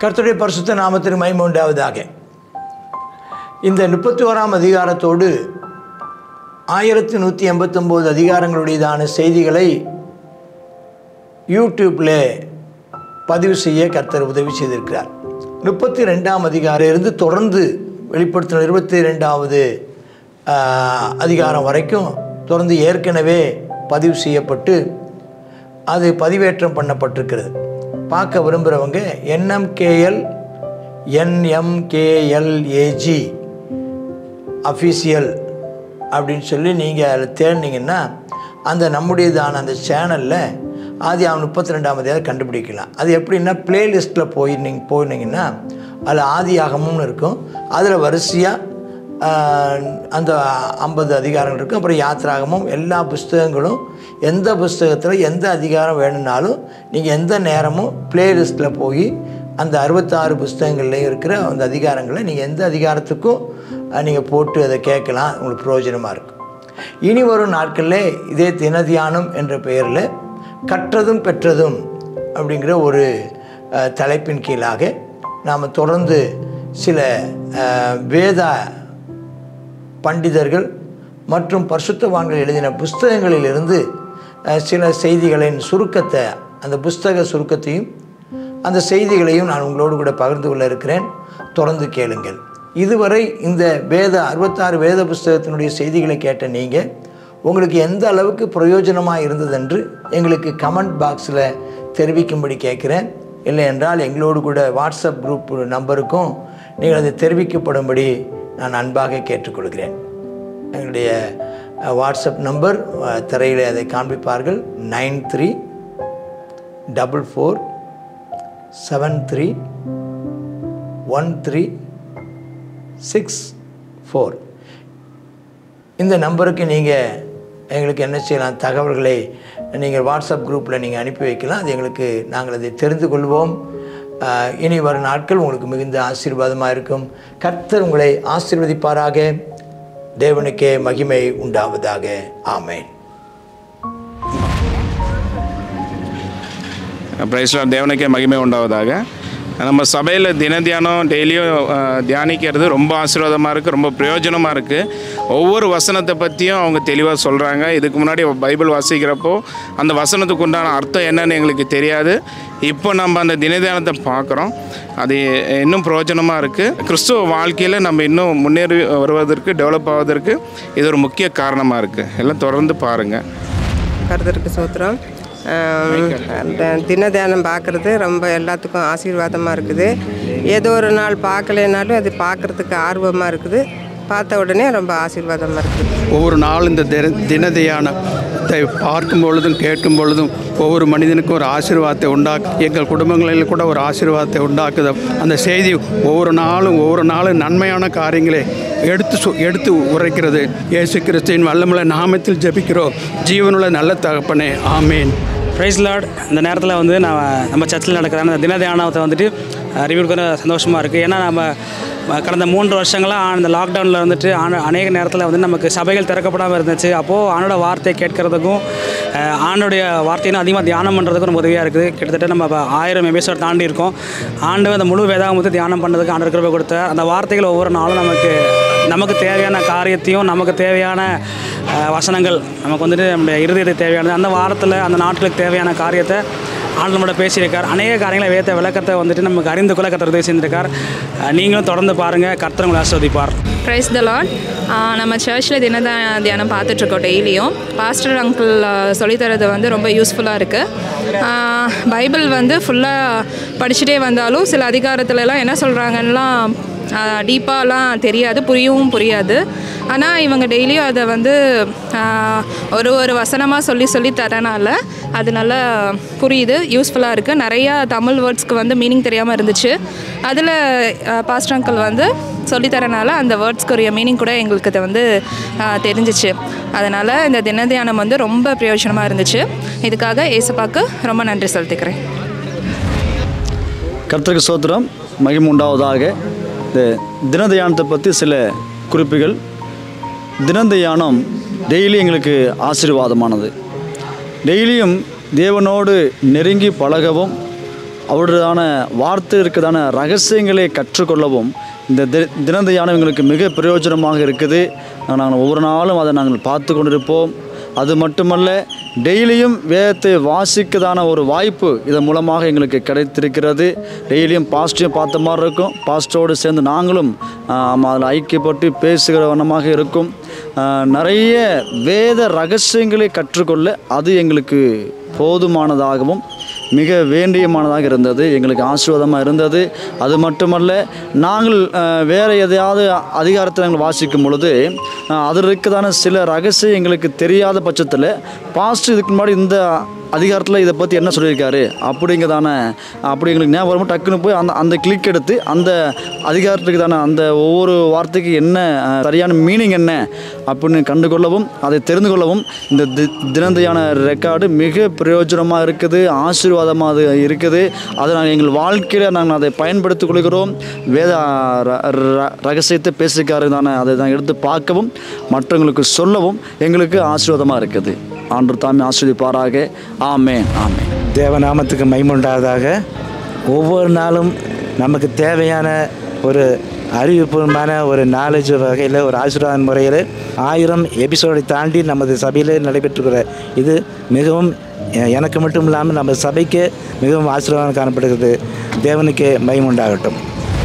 கர்த்தருடைய பரிசுத்த நாமத்திற்கு மகிமை உண்டாவதாக இந்த முப்பத்தி ஓராம் அதிகாரத்தோடு ஆயிரத்தி நூற்றி எண்பத்தொம்போது அதிகாரங்களுடையதான செய்திகளை யூடியூப்பில் பதிவு செய்ய கர்த்தர் உதவி செய்திருக்கிறார் முப்பத்தி ரெண்டாம் அதிகாரம் இருந்து தொடர்ந்து வெளிப்படுத்தின இருபத்தி ரெண்டாவது அதிகாரம் வரைக்கும் தொடர்ந்து ஏற்கனவே பதிவு செய்யப்பட்டு அது பதிவேற்றம் பண்ணப்பட்டிருக்கிறது பார்க்க விரும்புகிறவங்க என்எம்கேஎல் என்எம்கேஎல்ஏஜி அஃபீஷியல் அப்படின்னு சொல்லி நீங்கள் அதில் தேடினீங்கன்னா அந்த நம்முடையதான அந்த சேனலில் ஆதி அவன் முப்பத்தி ரெண்டாம் அதிகாரம் கண்டுபிடிக்கலாம் அது எப்படின்னா பிளேலிஸ்ட்டில் போய் நீங்கள் போனீங்கன்னா அதில் ஆதி ஆகமும்னு இருக்கும் அதில் வரிசையாக அந்த ஐம்பது அதிகாரங்கள் இருக்கும் அப்புறம் யாத்திராகமும் எல்லா புஸ்தகங்களும் எந்த புஸ்தகத்தில் எந்த அதிகாரம் வேணும்னாலும் நீங்கள் எந்த நேரமும் பிளேலிஸ்ட்டில் போய் அந்த அறுபத்தாறு புஸ்தகங்கள்லேயும் இருக்கிற அந்த அதிகாரங்களை நீங்கள் எந்த அதிகாரத்துக்கும் நீங்கள் போட்டு அதை கேட்கலாம் உங்களுக்கு பிரயோஜனமாக இருக்கும் இனி வரும் நாட்களில் இதே தினதியானம் என்ற பெயரில் கற்றதும் பெற்றதும் அப்படிங்கிற ஒரு அஹ், தலைப்பின் கீழாக நாம் தொடர்ந்து சில அஹ், வேத பண்டிதர்கள் மற்றும் பரிசுத்தவான்கள் எழுதின புஸ்தகங்களிலிருந்து அஹ், சில செய்திகளின் சுருக்கத்தை அந்த புஸ்தக சுருக்கத்தையும் அந்த செய்திகளையும் நான் உங்களோடு கூட பகிர்ந்து கொள்ள இருக்கிறேன் தொடர்ந்து கேளுங்கள் இதுவரை இந்த வேத அறுபத்தாறு வேத புஸ்தகத்தினுடைய செய்திகளை கேட்ட நீங்கள் உங்களுக்கு எந்த அளவுக்கு பிரயோஜனமாக இருந்ததென்று எங்களுக்கு கமெண்ட் பாக்ஸில் தெரிவிக்கும்படி கேட்குறேன் இல்லை என்றால் எங்களோடு கூட வாட்ஸ்அப் குரூப் நம்பருக்கும் நீங்கள் அதை தெரிவிக்கப்படும்படி நான் அன்பாக கேட்டுக்கொள்கிறேன் எங்களுடைய அஹ், வாட்ஸ்அப் நம்பர் அஹ், திரையில் அதை காண்பிப்பார்கள் nine three double four seven three one three six four இந்த நம்பருக்கு நீங்கள் எங்களுக்கு என்ன செய்யலாம் தகவல்களை நீங்கள் வாட்ஸ்அப் குரூப்பில் நீங்கள் அனுப்பி வைக்கலாம் அது எங்களுக்கு நாங்கள் அதை தெரிந்து கொள்வோம் ஆஹ், இனி வரும் நாட்கள் உங்களுக்கு மிகுந்த ஆசீர்வாதமாக இருக்கும் கர்த்தர் உங்களை ஆசீர்வதிப்பாராக தேவனுக்கே மகிமை உண்டாவதாக ஆமென் பிரைஸ்லாம் தேவனுக்கே மகிமை உண்டாவதாக நம்ம சபையில் தின தியானம் டெய்லியும் அஹ், தியானிக்கிறது ரொம்ப ஆசீர்வாதமாக இருக்குது ரொம்ப பிரயோஜனமாக இருக்குது ஒவ்வொரு வசனத்தை பற்றியும் அவங்க தெளிவாக சொல்கிறாங்க இதுக்கு முன்னாடி பைபிள் வாசிக்கிறப்போ அந்த வசனத்துக்கு உண்டான அர்த்தம் என்னன்னு எங்களுக்கு தெரியாது இப்போ நம்ம அந்த தின தியானத்தை பார்க்குறோம் அது இன்னும் பிரயோஜனமாக இருக்குது கிறிஸ்துவ வாழ்க்கையில் நம்ம இன்னும் முன்னேறி வருவதற்கு டெவலப் ஆவதற்கு இது ஒரு முக்கிய காரணமாக இருக்குது எல்லாம் தொடர்ந்து பாருங்கள் கருதருக்கு சூத்திரம் அந்த தின தியானம் பார்க்குறது ரொம்ப எல்லாத்துக்கும் ஆசீர்வாதமாக இருக்குது ஏதோ ஒரு நாள் பார்க்கலைனாலும் அது பார்க்குறதுக்கு ஆர்வமாக இருக்குது பார்த்த உடனே ரொம்ப ஆசீர்வாதமாக இருக்குது ஒவ்வொரு நாள் இந்த தின தின தியானத்தை பார்க்கும் பொழுதும் கேட்கும் பொழுதும் ஒவ்வொரு மனிதனுக்கும் ஒரு ஆசீர்வாதத்தை உண்டாக்கு எங்கள் குடும்பங்களில் கூட ஒரு ஆசீர்வாதத்தை உண்டாக்குது அந்த செய்தி ஒவ்வொரு நாளும் ஒவ்வொரு நாளும் நன்மையான காரியங்களை எடுத்து சொ எடுத்து உரைக்கிறது இயேசு கிறிஸ்துவின் வல்லமுள்ள நாமத்தில் ஜெபிக்கிறோம் ஜீவனுள்ள நல்ல தகப்பனே ஆமேன் ப்ரைஸ் லார்ட் இந்த நேரத்தில் வந்து நான் நம்ம சர்ச்சில் நடக்கிற அந்த தின தியானத்தை வந்துட்டு ரிவ்யூ பண்ண சந்தோஷமாக இருக்குது ஏன்னா நம்ம அஹ், கடந்த மூன்று வருஷங்களாக அந்த லாக்டவுனில் வந்துட்டு ஆன அநேக நேரத்தில் வந்து நமக்கு சபைகள் திறக்கப்படாமல் இருந்துச்சு அப்போது ஆணோட வார்த்தையை கேட்கறதுக்கும் அஹ், ஆண்டோடைய வார்த்தையும் அதிகமாக தியானம் பண்ணுறதுக்கும் ரொம்ப உதவியாக இருக்குது கிட்டத்தட்ட நம்ம இப்போ ஆயிரம் எபிசோட் தாண்டி இருக்கோம் ஆண்டு அந்த முழு வேதாகமத்தை தியானம் பண்ணுறதுக்கு ஆண்டு கிருபை கொடுத்த அந்த வார்த்தைகள் ஒவ்வொரு நாளும் நமக்கு நமக்கு தேவையான காரியத்தையும் நமக்கு தேவையான அஹ், வசனங்கள் நமக்கு வந்துட்டு நம்முடைய இருதயத்துக்கு தேவையானது அந்த வாரத்தில் அந்த நாட்களுக்கு தேவையான காரியத்தை ஆண்டு நம்மளோட பேசியிருக்கார் அநேக காரியங்களை வேத்த விளக்கத்தை வந்துட்டு நமக்கு அறிந்து கொள்ள கத்தர் உதவி செஞ்சிருக்கார் அஹ், நீங்களும் தொடர்ந்து பாருங்கள் கர்த்தர் உங்களை ஆஸ்வதிப்பார் ப்ரைஸ் த லாட் நம்ம சர்ச்சில் தின தியா- தியானம் பார்த்துட்ருக்கோம் டெய்லியும் பாஸ்டர் அங்கிள் சொல்லித்தரது வந்து ரொம்ப யூஸ்ஃபுல்லாக இருக்குது பைபிள் வந்து ஃபுல்லாக படிச்சுட்டே வந்தாலும் சில அதிகாரத்துலலாம் என்ன சொல்கிறாங்கலாம் டீப்பாலாம் தெரியாது புரியவும் புரியாது ஆனால் இவங்க டெய்லியும் அதை வந்து ஆஹ், ஒரு ஒரு வசனமாக சொல்லி சொல்லி தரனால அது நல்லா புரியுது யூஸ்ஃபுல்லாக இருக்குது நிறையா தமிழ் வேர்ட்ஸ்க்கு வந்து மீனிங் தெரியாமல் இருந்துச்சு அதில் பாஸ்டர் அங்கிள் வந்து சொல்லித்தரனால அந்த வேர்ட்ஸ்க்குரிய மீனிங் கூட எங்களுக்கு இது வந்து ஆஹ், தெரிஞ்சிச்சு அதனால் இந்த தின தியானம் வந்து ரொம்ப பிரயோஜனமாக இருந்துச்சு இதுக்காக ஏசப்பாக்கு ரொம்ப நன்றி செலுத்திக்கிறேன் கர்த்தருக்கு சோத்திரம் மகிமை உண்டாவதாக இந்த தினதயானத்தை பற்றி சில குறிப்புகள் தினதயானம் டெய்லி எங்களுக்கு ஆசீர்வாதமானது டெய்லியும் தேவனோடு நெருங்கி பழகவும் அவருடையதான வார்த்தை இருக்கிறதான ரகசியங்களை கற்றுக்கொள்ளவும் இந்த தி தினந்த தியானம் எங்களுக்கு மிக பிரயோஜனமாக இருக்குது நாங்கள் ஒவ்வொரு நாளும் அதை நாங்கள் பார்த்து கொண்டிருப்போம் அது மட்டுமல்ல டெய்லியும் வேதத்தை வாசிக்கதான ஒரு வாய்ப்பு இதன் மூலமாக எங்களுக்கு கிடைத்திருக்கிறது டெய்லியும் பாஸ்ட்டையும் பார்த்த மாதிரி இருக்கும் பாஸ்டோடு சேர்ந்து நாங்களும் ஆமாம் அதில் ஐக்கியப்பட்டு பேசுகிற வண்ணமாக இருக்கும் ஆஹ், நிறைய வேத ரகசியங்களை கற்றுக்கொள்ள அது எங்களுக்கு போதுமானதாகவும் மிக வேண்டியமானதாக இருந்தது எங்களுக்கு ஆசீர்வாதமாக இருந்தது அது மட்டுமல்ல நாங்கள் அஹ், வேறு எதையாவது அதிகாரத்தை நாங்கள் வாசிக்கும் பொழுது அஹ், அதில் இருக்கதான சில ரகசியம் எங்களுக்கு தெரியாத பட்சத்தில் பாஸ்ட் இதுக்கு முன்னாடி இந்த அதிகாரத்தில் இதை பற்றி என்ன சொல்லியிருக்காரு அப்படிங்கிறதான அப்படி எங்களுக்கு ஞாபகம் வரும்போது டக்குன்னு போய் அந்த அந்த கிளிக் எடுத்து அந்த அதிகாரத்துக்கு தானே அந்த ஒவ்வொரு வார்த்தைக்கு என்ன அஹ், சரியான மீனிங் என்ன அப்படின்னு கண்டுகொள்ளவும் அதை தெரிந்து கொள்ளவும் இந்த தி தினந்தையான ரெக்கார்டு மிக பிரயோஜனமாக இருக்குது ஆசீர்வாதமாக அது இருக்குது அதை நாங்கள் எங்கள் வாழ்க்கையில் நாங்கள் அதை பயன்படுத்திக் கொள்கிறோம் வேத ர- ர- ரகசியத்தை பேசிக்காரு தானே அதை தான் எடுத்து பார்க்கவும் மற்றவங்களுக்கு சொல்லவும் எங்களுக்கு ஆசீர்வாதமாக இருக்குது ஆண்டு தாமே ஆஸ்வதிப்பாராக ஆமேன் ஆமேன் தேவநாமத்துக்கு மைமுண்டாவதாக ஒவ்வொரு நாளும் நமக்கு தேவையான ஒரு அறிவுபூர்வமான ஒரு நாலேஜ் வகையில் ஒரு ஆசீர்வாத முறையில் ஆயிரம் எபிசோடை தாண்டி நமது சபையில் நடைபெற்றுக்கிற இது மிகவும் எ- எனக்கு மட்டும் இல்லாமல் நம்ம சபைக்கு மிகவும் ஆசீர்வாதம் காணப்படுகிறது தேவனுக்கு மைமுண்டாகட்டும்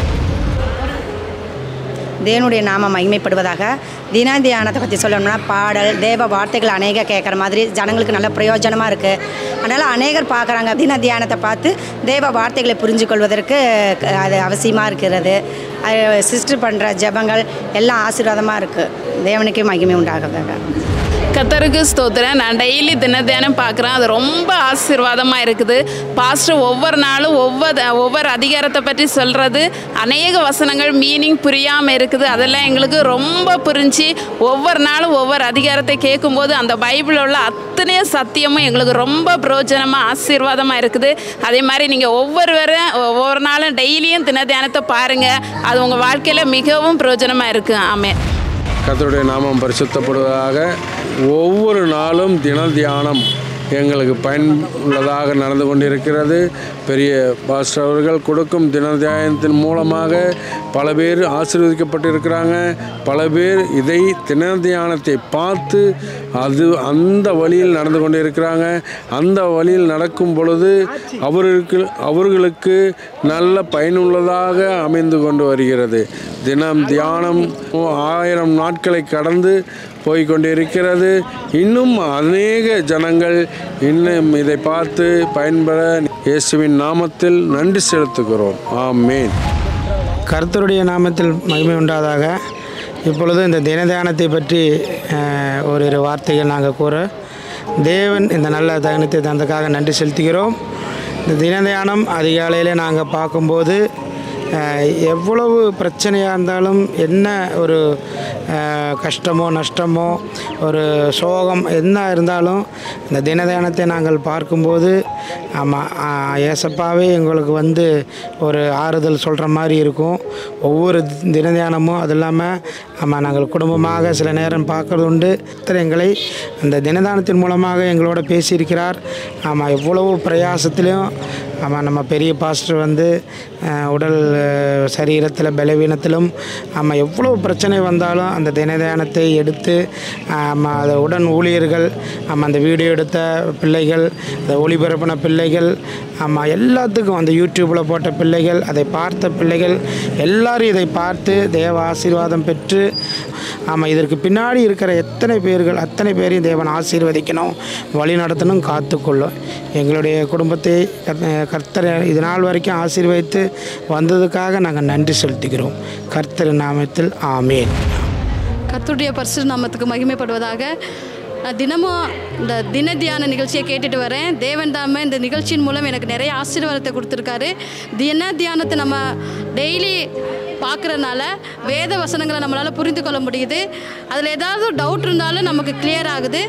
தேவனுடைய நாமம் மகிமைப்படுவதாக தின தியானத்தை பற்றி சொல்லணும்னா பாடல் தேவ வார்த்தைகள் அநேக கேட்குற மாதிரி ஜனங்களுக்கு நல்ல பிரயோஜனமாக இருக்குது அதனால் அநேகர் பார்க்குறாங்க தின தியானத்தை பார்த்து தேவ வார்த்தைகளை புரிஞ்சு கொள்வதற்கு க- அது அவசியமாக இருக்கிறது அது சிஸ்டர் பண்ணுற ஜெபங்கள் எல்லாம் ஆசீர்வாதமாக இருக்குது தேவனுக்கே மகிமை உண்டாகுதாக கத்தருக்கு ஸ்தோத்திரம் நான் டெய்லி தினத்தியானம் பார்க்குறேன் அது ரொம்ப ஆசீர்வாதமாக இருக்குது பாஸ்டர் ஒவ்வொரு நாளும் ஒவ்வொரு ஒவ்வொரு அதிகாரத்தை பற்றி சொல்கிறது அநேக வசனங்கள் மீனிங் புரியாமல் இருக்குது அதெல்லாம் எங்களுக்கு ரொம்ப புரிஞ்சு ஒவ்வொரு நாளும் ஒவ்வொரு அதிகாரத்தை கேட்கும்போது அந்த பைபிளில் உள்ள அத்தனை சத்தியமும் எங்களுக்கு ரொம்ப பிரயோஜனமாக ஆசீர்வாதமாக இருக்குது அதே மாதிரி நீங்கள் ஒவ்வொருவரும் ஒவ்வொரு நாளும் டெய்லியும் தினத்தியானத்தை பாருங்கள் அது உங்கள் வாழ்க்கையில் மிகவும் பிரயோஜனமாக இருக்குது ஆமென் கர்த்தருடைய நாமம் பரிசுத்தப்படுவதாக ஒவ்வொரு நாளும் தின தியானம் எங்களுக்கு பயனுள்ளதாக நடந்து கொண்டிருக்கிறது பெரிய பாஸ்டர் அவர்கள் கொடுக்கும் தின தியானத்தின் மூலமாக பல பேர் ஆசீர்வதிக்கப்பட்டிருக்கிறாங்க பல பேர் இதை தின தியானத்தை பார்த்து அது அந்த வழியில் நடந்து கொண்டிருக்கிறாங்க அந்த வழியில் நடக்கும் பொழுது அவர்களுக்கு அவர்களுக்கு நல்ல பயனுள்ளதாக அமைந்து கொண்டு வருகிறது தினம் தியானம் ஆயிரம் நாட்களை கடந்து போய்கொண்டிருக்கிறது இன்னும் அநேக ஜனங்கள் இன்னும் இதை பார்த்து பயன்பெற இயேசுவின் நாமத்தில் நன்றி செலுத்துகிறோம் ஆமேன் கர்த்தருடைய நாமத்தில் மகிமை உண்டாதாக இப்பொழுது இந்த தினதியானத்தை பற்றி அஹ், ஓரிரு வார்த்தைகள் நாங்கள் கூற தேவன் இந்த நல்ல தகனத்தை தந்ததுக்காக நன்றி செலுத்துகிறோம் இந்த தினதியானம் அதிகாலையில் நாங்கள் பார்க்கும்போது அஹ், எவ்வளவு பிரச்சனையாக இருந்தாலும் என்ன ஒரு அஹ், கஷ்டமோ நஷ்டமோ ஒரு சோகம் என்ன இருந்தாலும் இந்த தினதியானத்தை நாங்கள் பார்க்கும்போது ஆமாம் ஏசப்பாவே எங்களுக்கு வந்து ஒரு ஆறுதல் சொல்கிற மாதிரி இருக்கும் ஒவ்வொரு தினதியானமும் அது இல்லாமல் ஆமாம் நாங்கள் குடும்பமாக சில நேரம் பார்க்கறது உண்டு கர்த்தர் எங்களை அந்த தினதானத்தின் மூலமாக எங்களோட பேசியிருக்கிறார் ஆமாம் எவ்வளவு பிரயாசத்திலையும் ஆமாம் நம்ம பெரிய பாஸ்டர் வந்து அஹ், உடல் அஹ், சரீரத்தில் பலவீனத்திலும் ஆமாம் எவ்வளோ பிரச்சனை வந்தாலும் அந்த தினதியானத்தை எடுத்து ஆமாம் அதை உடன் ஊழியர்கள் ஆமாம் அந்த வீடியோ எடுத்த பிள்ளைகள் அந்த ஒளிபரப்பின பிள்ளைகள் ஆமாம் எல்லாத்துக்கும் அந்த யூடியூப்பில் போட்ட பிள்ளைகள் அதை பார்த்த பிள்ளைகள் எல்லாரும் இதை பார்த்து தேவ ஆசீர்வாதம் பெற்று ஆமாம் இதற்கு பின்னாடி இருக்கிற எத்தனை பேர்கள் அத்தனை பேரையும் தேவன் ஆசீர்வதிக்கணும் வழி நடத்தணும் காத்துக்கொள்ளும் எங்களுடைய குடும்பத்தை கர்த்த- கர்த்தர் இது நாள் வரைக்கும் ஆசீர்வதித்து வந்ததுக்காக நாங்கள் நன்றி செலுத்துகிறோம் கர்த்தர் நாமத்தில் ஆமேன் கர்த்தருடைய பரிசு நாமத்துக்கு மகிமைப்படுவதாக நான் தினமும் இந்த தின தியான நிகழ்ச்சியை கேட்டுட்டு வரேன் தேவன் தாம இந்த நிகழ்ச்சியின் மூலம் எனக்கு நிறைய ஆசீர்வாதத்தை கொடுத்துருக்காரு தின தியானத்தை நம்ம டெய்லி பார்க்குறனால வேத வசனங்களை நம்மளால் புரிந்து கொள்ள முடியுது அதில் ஏதாவது டவுட் இருந்தாலும் நமக்கு கிளியர் ஆகுது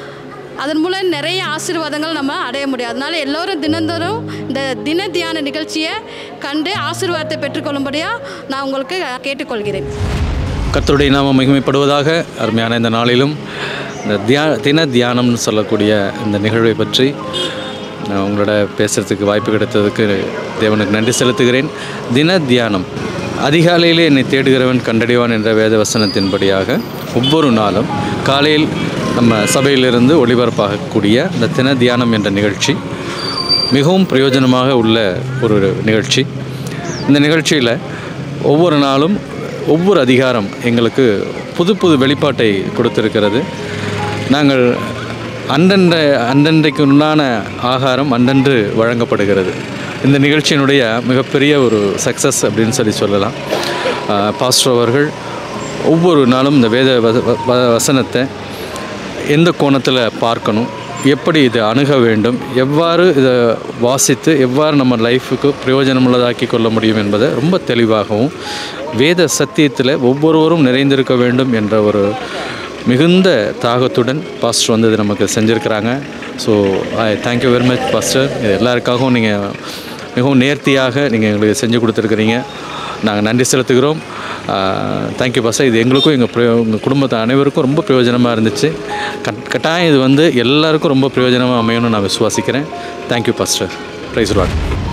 அதன் மூலம் நிறைய ஆசீர்வாதங்கள் நம்ம அடைய முடியும் அதனால எல்லோரும் தினந்தோறும் இந்த தின தியான நிகழ்ச்சியை கண்டு ஆசீர்வாதத்தை பெற்றுக்கொள்ளும்படியாக நான் உங்களுக்கு கேட்டுக்கொள்கிறேன் கர்த்தருடைய நாமம் மகிமைப்படுவதாக அருமையான இந்த நாளிலும் இந்த தியா தின தியானம்னு சொல்லக்கூடிய இந்த நிகழ்வை பற்றி நான் உங்களோட பேசுகிறதுக்கு வாய்ப்பு கிடைத்ததுக்கு தேவனுக்கு நன்றி செலுத்துகிறேன் தின தியானம் அதிகாலையிலே என்னை தேடுகிறவன் கண்டடைவான் என்ற வேத வசனத்தின்படியாக ஒவ்வொரு நாளும் காலையில் நம்ம சபையிலிருந்து ஒளிபரப்பாகக்கூடிய இந்த தின தியானம் என்ற நிகழ்ச்சி மிகவும் பிரயோஜனமாக உள்ள ஒரு நிகழ்ச்சி இந்த நிகழ்ச்சியில் ஒவ்வொரு நாளும் ஒவ்வொரு அதிகாரம் எங்களுக்கு புது புது வெளிப்பாட்டை கொடுத்திருக்கிறது நாங்கள் அன்றன்ற அன்றன்றைக்கு உண்டான ஆகாரம் அன்றன்று வழங்கப்படுகிறது இந்த நிகழ்ச்சியினுடைய மிகப்பெரிய ஒரு சக்ஸஸ் அப்படின்னு சொல்லி சொல்லலாம் ஆஹ் பாஸ்டர் அவர்கள் ஒவ்வொரு நாளும் இந்த வேத வ- வ- வசனத்தை எந்த கோணத்தில் பார்க்கணும் எப்படி இதை அணுக வேண்டும் எவ்வாறு இதை வாசித்து எவ்வாறு நம்ம லைஃபுக்கு பிரயோஜனமுள்ளதாக்கி கொள்ள முடியும் என்பதை ரொம்ப தெளிவாகவும் வேத சத்தியத்தில் ஒவ்வொருவரும் நிறைந்திருக்க வேண்டும் என்ற ஒரு மிகுந்த தாகத்துடன் பாஸ்டர் வந்து இது நமக்கு செஞ்சுருக்கிறாங்க so I thank you very much pastor இது எல்லாருக்காகவும் நீங்கள் மிகவும் நேர்த்தியாக நீங்கள் எங்களுக்கு செஞ்சு கொடுத்துருக்குறீங்க நாங்கள் நன்றி செலுத்துகிறோம் தேங்க்யூ பாஸ்டர் இது எங்களுக்கும் எங்கள் பிரயோ எங்கள் குடும்பத்தை அனைவருக்கும் ரொம்ப பிரயோஜனமாக இருந்துச்சு கட் கட்டாயம் இது வந்து எல்லாருக்கும் ரொம்ப பிரயோஜனமாக அமையணும்னு நான் விசுவாசிக்கிறேன் தேங்க்யூ பாஸ்டர் ப்ரைஸ் லாட்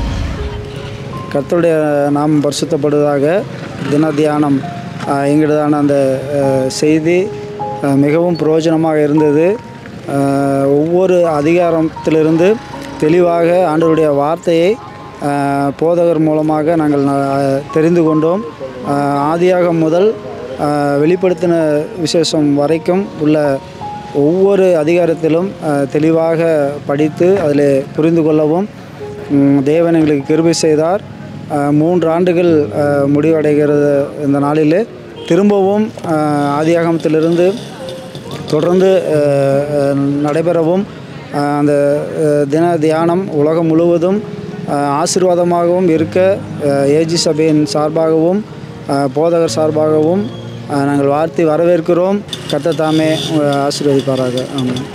கர்த்தருடைய நாம் பரிசுத்தப்படுவதாக தின தியானம் ஆஹ், எங்களுதான அந்த ஆஹ், செய்தி ஆஹ், மிகவும் பிரயோஜனமாக இருந்தது ஆஹ், ஒவ்வொரு அதிகாரத்திலிருந்து தெளிவாக ஆண்டவருடைய வார்த்தையை ஆஹ், போதகர் மூலமாக நாங்கள் ந- தெரிந்து கொண்டோம் ஆஹ், ஆதியாகம் முதல் ஆஹ், வெளிப்படுத்தின விசேஷம் வரைக்கும் உள்ள ஒவ்வொரு அதிகாரத்திலும் ஆஹ், தெளிவாக படித்து அதில் புரிந்து கொள்ளவும் ம், தேவன் எங்களுக்கு கிருபை செய்தார் அஹ், மூன்று ஆண்டுகள் அஹ், முடிவடைகிறது இந்த நாளில் திரும்பவும் அஹ், ஆதியாகமத்திலிருந்து தொடர்ந்து அஹ், அஹ், நடைபெறவும் அஹ், அந்த அஹ், தின தியானம் உலகம் முழுவதும் அஹ், ஆசீர்வாதமாகவும் இருக்க அஹ், ஏஜி சபையின் சார்பாகவும் அஹ், போதகர் சார்பாகவும் அஹ், நாங்கள் வாழ்த்தி வரவேற்கிறோம் கர்த்தர் தாமே உங்களை ஆசீர்வதிப்பாராக ஆமாம்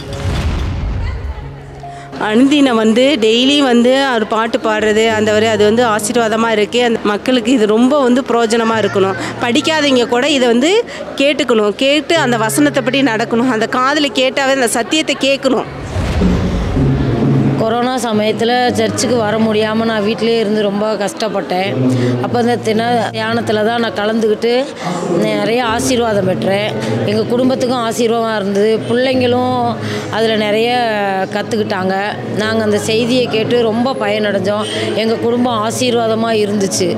அனுதினம் வந்து டெய்லி வந்து அவர் பாட்டு பாடுறது அந்த ஒரு அது வந்து ஆசீர்வாதமாக இருக்குது அந்த மக்களுக்கு இது ரொம்ப வந்து பிரயோஜனமாக இருக்கணும் படிக்காதவங்க கூட இதை வந்து கேட்டுக்கணும் கேட்டு அந்த வசனத்தை படி நடக்கணும் அந்த காதில் கேட்டாவே அந்த சத்தியத்தை கேட்கணும் கொரோனா சமயத்தில் சர்ச்சுக்கு வர முடியாமல் நான் வீட்டிலே இருந்து ரொம்ப கஷ்டப்பட்டேன் அப்போ இந்த தின தியானத்தில் தான் நான் கலந்துக்கிட்டு நிறைய ஆசீர்வாதம் பெற்றேன் எங்கள் குடும்பத்துக்கும் ஆசீர்வாதம் இருந்தது பிள்ளைங்களும் அதில் நிறைய கற்றுக்கிட்டாங்க நாங்கள் அந்த செய்தியை கேட்டு ரொம்ப பயனடைஞ்சோம் எங்கள் குடும்பம் ஆசீர்வாதமாக இருந்துச்சு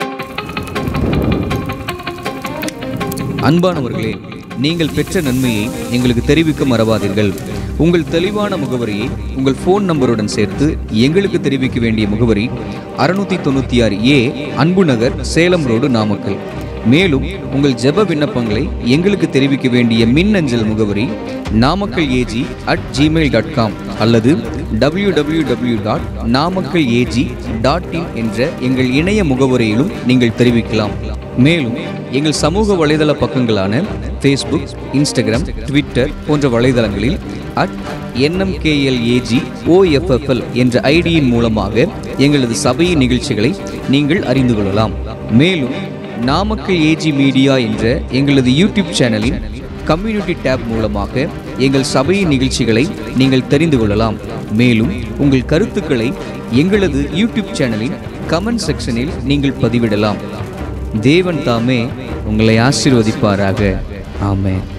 அன்பானவர்களே நீங்கள் பெற்ற நன்மையை எங்களுக்கு தெரிவிக்க மறவாதீர்கள் உங்கள் தெளிவான முகவரியை உங்கள் ஃபோன் நம்பருடன் சேர்த்து எங்களுக்கு தெரிவிக்க வேண்டிய முகவரி அறுநூத்தி தொண்ணூற்றி ஆறு ஏ அன்பு நகர் சேலம் ரோடு நாமக்கல் மேலும் உங்கள் ஜெப விண்ணப்பங்களை எங்களுக்கு தெரிவிக்க வேண்டிய மின்னஞ்சல் முகவரி Namakkal AG at Gmail dot com அல்லது W W W dot Namakkal AG dot in என்ற எங்கள் இணைய முகவரியிலும் நீங்கள் தெரிவிக்கலாம் மேலும் எங்கள் சமூக வலைதள பக்கங்களான ஃபேஸ்புக் இன்ஸ்டாகிராம் ட்விட்டர் போன்ற வலைதளங்களில் அட் என்எம்கேஎல்ஏஜி ஓஎஃப்எஃப்எல் என்ற ஐடியின் மூலமாக எங்களது சபையின் நிகழ்ச்சிகளை நீங்கள் அறிந்து கொள்ளலாம் மேலும் நாமக்கல் ஏஜி மீடியா என்ற எங்களது யூடியூப் சேனலின் கம்யூனிட்டி டேப் மூலமாக எங்கள் சபையின் நிகழ்ச்சிகளை நீங்கள் தெரிந்து கொள்ளலாம் மேலும் உங்கள் கருத்துக்களை எங்களது யூடியூப் சேனலின் கமெண்ட் செக்ஷனில் நீங்கள் பதிவிடலாம் தேவன் தாமே உங்களை ஆசீர்வதிப்பாராக ஆமென்